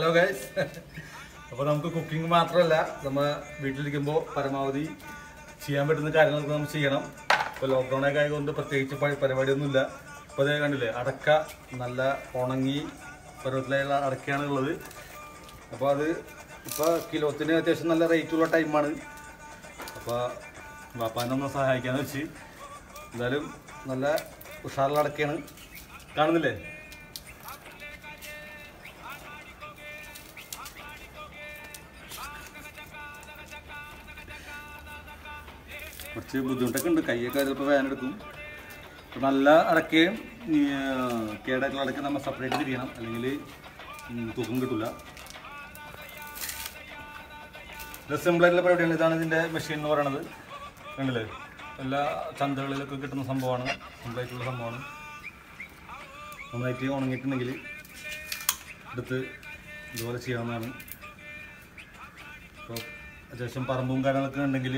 hello guys അപ്പോൾ നമുക്ക് cooking മാത്രമല്ല നമ്മൾ വീട്ടിലിരിക്കുമ്പോൾ പരമാവധി ചെയ്യാൻ പറ്റുന്ന കാര്യങ്ങളൊക്കെ നമ്മൾ ചെയ്യണം ഇപ്പോൾ ലോക്ക്ഡൗണൊക്കെ ആയതുകൊണ്ട് പ്രത്യേകിച്ച് പ- പരിപാടിയൊന്നുമില്ല ഇപ്പോൾ അതേ കണ്ടില്ലേ അടക്ക നല്ല ഉണങ്ങി പരുവത്തിലുള്ള അടക്കയാണ് ഉള്ളത് അപ്പോൾ അത് ഇപ്പോൾ കിലോത്തിന് അത്യാവശ്യം നല്ല റേറ്റുള്ള ടൈമാണ് അപ്പോൾ വാപ്പാനൊന്ന് സഹായിക്കാന്ന് വെച്ച് എന്തായാലും നല്ല ഉഷാറുള്ള അടക്കയാണ് കാണുന്നില്ലേ കുറച്ച് ബുദ്ധിമുട്ടൊക്കെ ഉണ്ട് കൈയൊക്കെ ചിലപ്പോൾ വേദനെടുക്കും അപ്പോൾ നല്ല അടക്കയും ഈ, ആ, കേടായിട്ടുള്ള അടക്ക നമ്മൾ സെപ്പറേറ്റ് തിരിയണം അല്ലെങ്കിൽ ഉം, തൂക്കം കിട്ടില്ല ഇത് സിമ്പിളായിട്ടുള്ള പരിപാടിയാണ് ഇതാണ് ഇതിൻ്റെ മെഷീൻ എന്ന് പറയുന്നത് കണ്ടില്ലേ എല്ലാ ചന്തകളിലൊക്കെ കിട്ടുന്ന സംഭവമാണ് സിമ്പിളായിട്ടുള്ള സംഭവമാണ് നന്നായിട്ട് ഉണങ്ങിയിട്ടുണ്ടെങ്കിൽ എടുത്ത് ഇതുപോലെ ചെയ്യാവുന്നതാണ് ഇപ്പോൾ അത്യാവശ്യം പറമ്പും കാര്യങ്ങളൊക്കെ ഉണ്ടെങ്കിൽ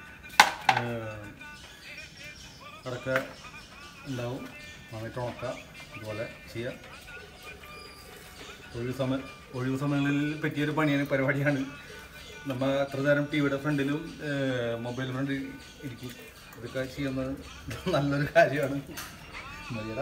അടക്ക ഉണ്ടാവും നന്നായിട്ട് ഉണക്കാം ഇതുപോലെ ചെയ്യാം ഒഴിവ് സമയം ഒഴിവ് സമയങ്ങളിൽ പറ്റിയൊരു പണിയാണ് പരിപാടിയാണ് നമ്മൾ എത്ര നേരം ടി വിയുടെ ഫ്രണ്ടിലും മൊബൈൽ ഫ്രണ്ടിൽ ഇരിക്കും ഇതൊക്കെ ചെയ്യുന്നത് നല്ലൊരു കാര്യമാണ് മതിയടാ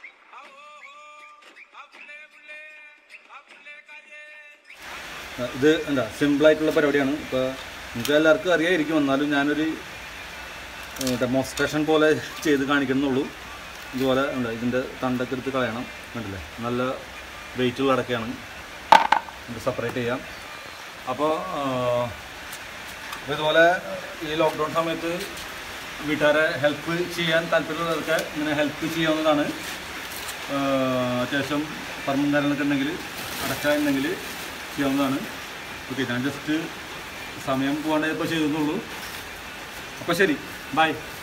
ആ, ഇത് എന്താ സിമ്പിളായിട്ടുള്ള പരിപാടിയാണ് ഇപ്പോൾ നിങ്ങൾക്ക് എല്ലാവർക്കും അറിയാമായിരിക്കും എന്നാലും ഞാനൊരു ഡെമോൺസ്ട്രേഷൻ പോലെ ചെയ്ത് കാണിക്കുന്നുള്ളൂ ഇതുപോലെ എന്താ ഇതിൻ്റെ തണ്ടൊക്കെ എടുത്ത് കളയണം കണ്ടില്ലേ നല്ല വെയിറ്റുള്ള അടക്കയാണ് ഇത് സെപ്പറേറ്റ് ചെയ്യാം അപ്പോൾ ഇതുപോലെ ഈ ലോക്ക്ഡൗൺ സമയത്ത് വീട്ടുകാരെ ഹെൽപ്പ് ചെയ്യാൻ താല്പര്യമുള്ളവർക്ക് ഇങ്ങനെ ഹെൽപ്പ് ചെയ്യാവുന്നതാണ് ആ, അത്യാവശ്യം പറമ്പും കാര്യങ്ങളൊക്കെ ഉണ്ടെങ്കിൽ അടക്ക ഉണ്ടെങ്കിൽ ചെയ്യാവുന്നതാണ് ഓക്കെ ഞാൻ ജസ്റ്റ് സമയം പോകാണ്ടേ ഇപ്പോൾ ചെയ്തെന്നുള്ളൂ അപ്പോൾ ശരി ബൈ